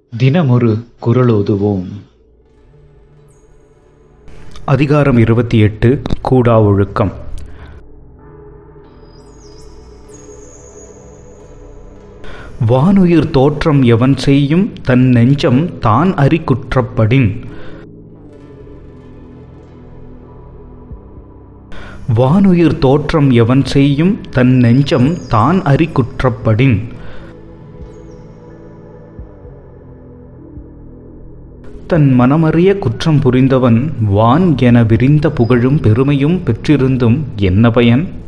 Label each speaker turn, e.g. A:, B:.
A: தினமொரு குறளோதுவோம்
B: அதிகாரம் இருபத்தி எட்டு கூடா ஒழுக்கம் வானுயிர் தோற்றம் எவன் செய்யும் தன் நெஞ்சம் தான் அறி குற்றப்படின் வானுயிர் தோற்றம் எவன் செய்யும் தன் நெஞ்சம் தான் அறி குற்றப்படின் தன் மனமறிய குற்றம் புரிந்தவன் வான் என விரிந்த புகழும் பெருமையும் பெற்றிருந்தும் என்ன பயன்